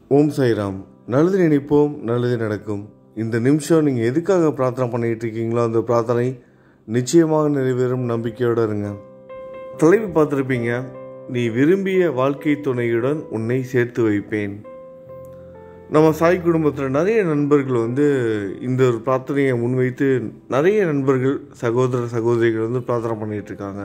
ஓம் சாய்ராம் நல்லது நினைப்போம் நல்லது நடக்கும் இந்த நிமிஷம் நீங்கள் எதுக்காக பிரார்த்தனை பண்ணிட்டு இருக்கீங்களோ அந்த பிரார்த்தனை நிச்சயமாக நிறைவேறும் நம்பிக்கையோடு இருங்க தலைவி பார்த்துருப்பீங்க நீ விரும்பிய வாழ்க்கை துணையுடன் உன்னை சேர்த்து வைப்பேன் நம்ம சாய் குடும்பத்தில் நிறைய நண்பர்கள் வந்து இந்த ஒரு பிரார்த்தனையை முன்வைத்து நிறைய நண்பர்கள் சகோதர சகோதரிகள் வந்து பிரார்த்தனை பண்ணிட்டு இருக்காங்க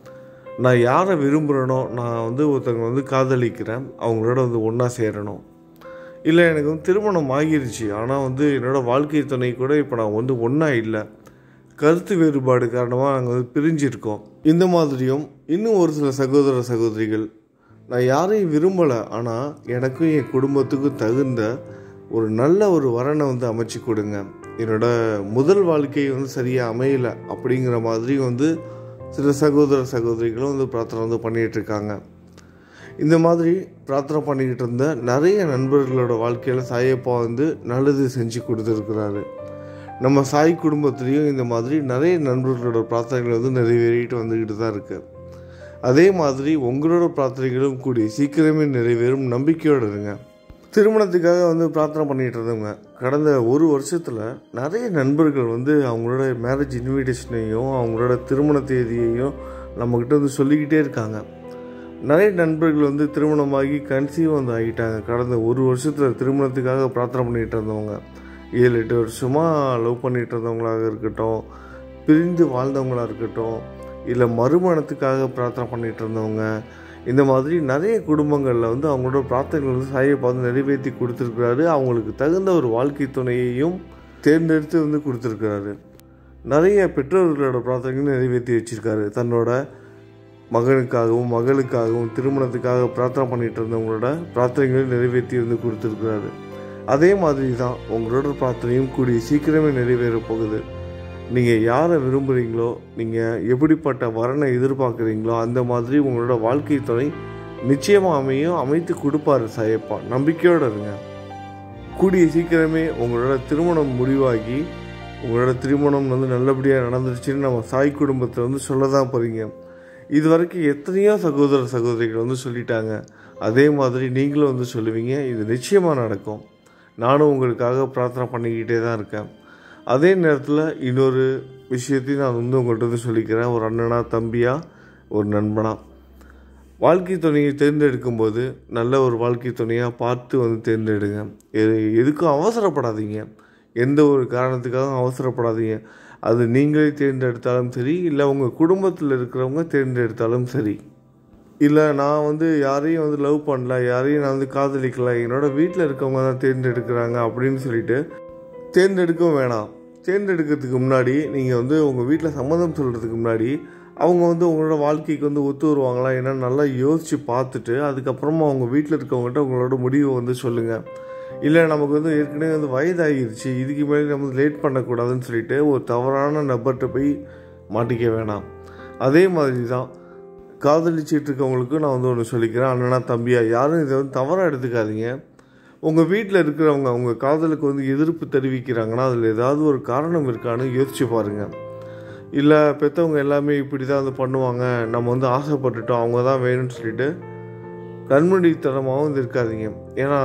நான் யாரை விரும்புகிறேனோ நான் வந்து ஒருத்தவங்க வந்து காதலிக்கிறேன் அவங்களோட வந்து ஒன்றா சேரணும் இல்லை எனக்கு வந்து திருமணம் ஆகிருச்சு ஆனால் வந்து என்னோடய வாழ்க்கை துணை கூட இப்போ நான் வந்து ஒன்றா இல்லை கருத்து வேறுபாடு காரணமாக நாங்கள் வந்து பிரிஞ்சிருக்கோம் இந்த மாதிரியும் இன்னும் ஒரு சில சகோதர சகோதரிகள் நான் யாரையும் விரும்பலை ஆனால் எனக்கும் என் குடும்பத்துக்கும் தகுந்த ஒரு நல்ல ஒரு வரனை வந்து அமைச்சு கொடுங்க என்னோட முதல் வாழ்க்கை வந்து சரியாக அமையலை அப்படிங்கிற மாதிரி வந்து சில சகோதர சகோதரிகளும் வந்து பிரார்த்தனை வந்து பண்ணிகிட்டு இருக்காங்க இந்த மாதிரி பிரார்த்தனை பண்ணிக்கிட்டு இருந்த நிறைய நண்பர்களோட வாழ்க்கையில் சாயப்பா வந்து நல்லது செஞ்சு கொடுத்துருக்குறாரு நம்ம சாய் குடும்பத்துலேயும் இந்த மாதிரி நிறைய நண்பர்களோட பிரார்த்தனைகள் வந்து நிறைவேறிட்டு வந்துக்கிட்டு தான் இருக்கு அதே மாதிரி உங்களோட பிரார்த்தனைகளும் கூடிய சீக்கிரமே நிறைவேறும் நம்பிக்கையோடு இருங்க திருமணத்துக்காக வந்து பிரார்த்தனை பண்ணிட்டு இருந்தவங்க கடந்த ஒரு வருஷத்தில் நிறைய நண்பர்கள் வந்து அவங்களோட மேரேஜ் இன்விடேஷனையும் அவங்களோட திருமண தேதியையும் நம்மக்கிட்ட வந்து சொல்லிக்கிட்டே இருக்காங்க நிறைய நண்பர்கள் வந்து திருமணமாகி கன்சீவ் வந்து ஆகிட்டாங்க கடந்த ஒரு வருஷத்தில் திருமணத்துக்காக பிரார்த்தனை பண்ணிகிட்டு இருந்தவங்க ஏழு எட்டு வருஷமாக லவ் பண்ணிகிட்டு இருந்தவங்களாக இருக்கட்டும் பிரிந்து வாழ்ந்தவங்களாக இருக்கட்டும் இல்லை மறுமணத்துக்காக பிரார்த்தனை பண்ணிகிட்டு இருந்தவங்க இந்த மாதிரி நிறைய குடும்பங்களில் வந்து அவங்களோட பிரார்த்தனைகள் வந்து சாயை பார்த்து நிறைவேற்றி கொடுத்துருக்குறாரு அவங்களுக்கு தகுந்த ஒரு வாழ்க்கை துணையையும் தேர்ந்தெடுத்து வந்து கொடுத்துருக்குறாரு நிறைய பெற்றோர்களோட பிரார்த்தனைகளும் நிறைவேற்றி வச்சுருக்காரு தன்னோட மகனுக்காகவும் மகளுக்காகவும் திருமணத்துக்காக பிரார்த்தனை பண்ணிட்டு இருந்தவங்களோட பிரார்த்தனைகளையும் நிறைவேற்றி வந்து கொடுத்துருக்குறாரு அதே மாதிரி தான் உங்களோட பிரார்த்தனையும் கூடிய சீக்கிரமே நிறைவேற போகுது நீங்கள் யாரை விரும்புகிறீங்களோ நீங்கள் எப்படிப்பட்ட வரனை எதிர்பார்க்குறீங்களோ அந்த மாதிரி உங்களோட வாழ்க்கை துணை நிச்சயமாக அமையும் அமைத்து கொடுப்பாரு சாயப்பா நம்பிக்கையோடு இருங்க கூடிய சீக்கிரமே உங்களோட திருமணம் முடிவாகி உங்களோட திருமணம் வந்து நல்லபடியாக நடந்துருச்சுன்னு நம்ம சாய் குடும்பத்தில் வந்து சொல்ல தான் போகிறீங்க இது வரைக்கும் எத்தனையோ சகோதர சகோதரிகள் வந்து சொல்லிட்டாங்க அதே மாதிரி நீங்களும் வந்து சொல்லுவீங்க இது நிச்சயமாக நடக்கும் நானும் உங்களுக்காக பிரார்த்தனை பண்ணிக்கிட்டே தான் இருக்கேன் அதே நேரத்தில் இன்னொரு விஷயத்தையும் நான் வந்து உங்கள்கிட்ட வந்து சொல்லிக்கிறேன் ஒரு அண்ணனா தம்பியா ஒரு நண்பனா வாழ்க்கை துணையை தேர்ந்தெடுக்கும் போது நல்ல ஒரு வாழ்க்கை துணையாக பார்த்து வந்து தேர்ந்தெடுங்க எது எதுக்கும் அவசரப்படாதீங்க எந்த ஒரு காரணத்துக்காகவும் அவசரப்படாதீங்க அது நீங்களே தேர்ந்தெடுத்தாலும் சரி இல்லை உங்கள் குடும்பத்தில் இருக்கிறவங்க தேர்ந்தெடுத்தாலும் சரி இல்லை நான் வந்து யாரையும் வந்து லவ் பண்ணல யாரையும் நான் வந்து காதலிக்கல என்னோட வீட்டில் இருக்கவங்க தான் தேர்ந்தெடுக்கிறாங்க அப்படின்னு சொல்லிட்டு தேர்ந்தெடுக்கவும் வேணாம் தேர்ந்தெடுக்கிறதுக்கு முன்னாடி நீங்கள் வந்து உங்கள் வீட்டில் சம்மதம் சொல்கிறதுக்கு முன்னாடி அவங்க வந்து உங்களோட வாழ்க்கைக்கு வந்து ஒத்து வருவாங்களா என்னன்னு நல்லா யோசித்து பார்த்துட்டு அதுக்கப்புறமா அவங்க வீட்டில் இருக்கவங்ககிட்ட உங்களோட முடிவை வந்து சொல்லுங்கள் இல்லை நமக்கு வந்து ஏற்கனவே வந்து வயதாகிருச்சு இதுக்கு மேலே நம்ம லேட் பண்ணக்கூடாதுன்னு சொல்லிட்டு ஒரு தவறான நபர்கிட்ட போய் மாட்டிக்க வேணாம் அதே மாதிரி தான் காதலிச்சிட்டு இருக்கவங்களுக்கு நான் வந்து ஒன்று சொல்லிக்கிறேன் அண்ணனா தம்பியா யாரும் இதை வந்து தவறாக எடுத்துக்காதீங்க உங்கள் வீட்டில் இருக்கிறவங்க உங்கள் காதலுக்கு வந்து எதிர்ப்பு தெரிவிக்கிறாங்கன்னா அதில் ஏதாவது ஒரு காரணம் இருக்கான்னு யோசிச்சு பாருங்கள் இல்லை பெற்றவங்க எல்லாமே இப்படி தான் வந்து பண்ணுவாங்க நம்ம வந்து ஆசைப்பட்டுட்டோம் அவங்க தான் வேணும்னு சொல்லிட்டு கண்மூடித்தனமாகவும் வந்து இருக்காதீங்க ஏன்னா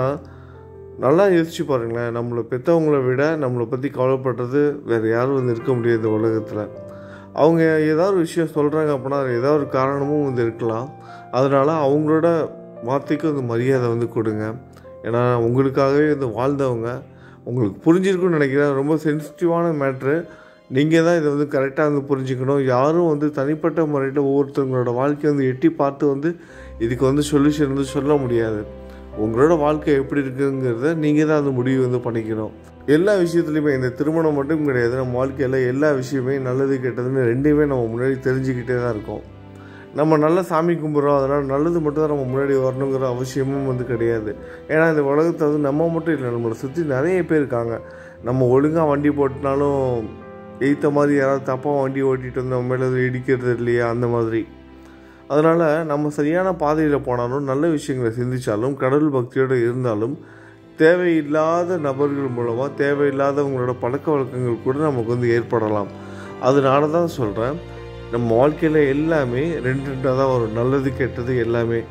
நல்லா யோசிச்சு பாருங்களேன் நம்மளை பெற்றவங்கள விட நம்மளை பற்றி கவலைப்படுறது வேறு யாரும் வந்து இருக்க முடியாது இந்த உலகத்தில் அவங்க ஏதாவது ஒரு விஷயம் சொல்கிறாங்க அப்படின்னா அது ஏதாவது ஒரு காரணமும் வந்து இருக்கலாம் அதனால் அவங்களோட வார்த்தைக்கு வந்து மரியாதை வந்து கொடுங்க ஏன்னா உங்களுக்காகவே வந்து வாழ்ந்தவங்க உங்களுக்கு புரிஞ்சிருக்குன்னு நினைக்கிறேன் ரொம்ப சென்சிட்டிவான மேட்ரு நீங்கள் தான் இதை வந்து கரெக்டாக வந்து புரிஞ்சுக்கணும் யாரும் வந்து தனிப்பட்ட முறையில் ஒவ்வொருத்தவங்களோட வாழ்க்கையை வந்து எட்டி பார்த்து வந்து இதுக்கு வந்து சொல்யூஷன் வந்து சொல்ல முடியாது உங்களோட வாழ்க்கை எப்படி இருக்குங்கிறத நீங்கள் தான் அந்த முடிவு வந்து பண்ணிக்கணும் எல்லா விஷயத்துலையுமே இந்த திருமணம் மட்டும் கிடையாது நம்ம வாழ்க்கையில் எல்லா விஷயமே நல்லது கெட்டதுன்னு ரெண்டுமே நம்ம முன்னாடி தெரிஞ்சுக்கிட்டே தான் இருக்கோம் நம்ம நல்ல சாமி கும்பிட்றோம் அதனால் நல்லது மட்டும் தான் நம்ம முன்னாடி வரணுங்கிற அவசியமும் வந்து கிடையாது ஏன்னா இந்த உலகத்தை வந்து நம்ம மட்டும் இல்லை நம்மளை சுற்றி நிறைய பேர் இருக்காங்க நம்ம ஒழுங்காக வண்டி போட்டினாலும் எய்த்த மாதிரி யாராவது தப்பாக வண்டி ஓட்டிகிட்டு வந்து நம்ம மேலே இடிக்கிறது இல்லையா அந்த மாதிரி அதனால் நம்ம சரியான பாதையில் போனாலும் நல்ல விஷயங்களை சிந்தித்தாலும் கடவுள் பக்தியோடு இருந்தாலும் தேவையில்லாத நபர்கள் மூலமாக தேவையில்லாதவங்களோட பழக்க வழக்கங்கள் கூட நமக்கு வந்து ஏற்படலாம் அதனால தான் சொல்கிறேன் நம்ம வாழ்க்கையில் எல்லாமே ரெண்டு ரெண்டாக தான் வரும் நல்லது கெட்டது எல்லாமே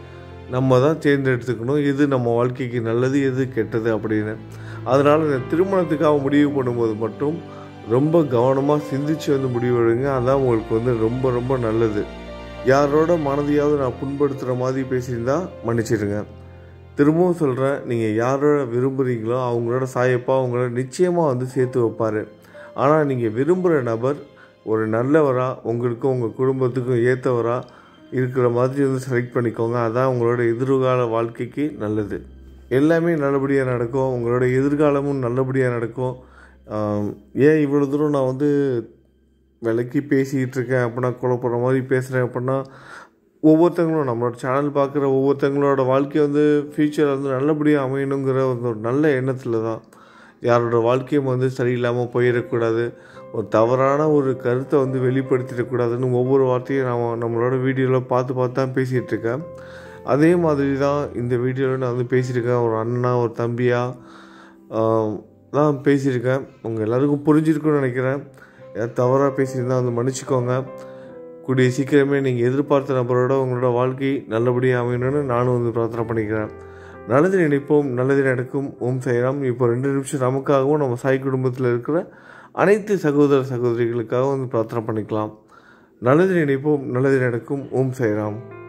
நம்ம தான் தேர்ந்தெடுத்துக்கணும் எது நம்ம வாழ்க்கைக்கு நல்லது எது கெட்டது அப்படின்னு அதனால் இந்த திருமணத்துக்காக முடிவு பண்ணும்போது மட்டும் ரொம்ப கவனமாக சிந்திச்சு வந்து முடிவெடுங்க அதான் உங்களுக்கு வந்து ரொம்ப ரொம்ப நல்லது யாரோட மனதையாவது நான் புண்படுத்துகிற மாதிரி பேசியிருந்தா மன்னிச்சிடுங்க திரும்பவும் சொல்கிறேன் நீங்கள் யாரோட விரும்புகிறீங்களோ அவங்களோட சாயப்பா அவங்கள நிச்சயமாக வந்து சேர்த்து வைப்பார் ஆனால் நீங்கள் விரும்புகிற நபர் ஒரு நல்லவராக உங்களுக்கும் உங்கள் குடும்பத்துக்கும் ஏற்றவராக இருக்கிற மாதிரி வந்து செலக்ட் பண்ணிக்கோங்க அதான் உங்களோட எதிர்கால வாழ்க்கைக்கு நல்லது எல்லாமே நல்லபடியாக நடக்கும் உங்களோட எதிர்காலமும் நல்லபடியாக நடக்கும் ஆம், ஏன் இவ்வளோ தூரம் நான் வந்து விலைக்கு பேசிக்கிட்டு இருக்கேன் அப்படின்னா குழப்பற மாதிரி பேசுகிறேன் அப்படின்னா ஒவ்வொருத்தங்களும் நம்மளோட சேனல் பார்க்குற ஒவ்வொருத்தங்களோட வாழ்க்கை வந்து ஃப்யூச்சர் வந்து நல்லபடியாக அமையணுங்கிற வந்து ஒரு நல்ல எண்ணத்தில் தான் யாரோட வாழ்க்கையும் வந்து சரியில்லாமல் போயிடக்கூடாது ஒரு தவறான ஒரு கருத்தை வந்து வெளிப்படுத்திடக்கூடாதுன்னு ஒவ்வொரு வார்த்தையும் நான் நம்மளோட வீடியோவில் பார்த்து பார்த்து தான் பேசிகிட்டு இருக்கேன் அதே மாதிரி தான் இந்த வீடியோவில் நான் வந்து பேசியிருக்கேன் ஒரு அண்ணா ஒரு தம்பியாக தான் பேசியிருக்கேன் உங்கள் எல்லாருக்கும் புரிஞ்சிருக்குன்னு நினைக்கிறேன் ஏதாவது தவறாக பேசியிருந்தால் வந்து மன்னிச்சிக்கோங்க கூடிய சீக்கிரமே நீங்கள் எதிர்பார்த்த நபரோட உங்களோட வாழ்க்கை நல்லபடியாக அமையணும்னு நானும் வந்து பிரார்த்தனை பண்ணிக்கிறேன் நல்லது நினைப்போம் நல்லது நடக்கும் ஓம் சாய்ராம் இப்போ ரெண்டு நிமிஷம் நமக்காகவும் நம்ம சாய் குடும்பத்தில் இருக்கிற அனைத்து சகோதர சகோதரிகளுக்காகவும் வந்து பிரார்த்தனை பண்ணிக்கலாம் நல்லது நினைப்போம் நல்லது நடக்கும் ஓம் சாய்ராம்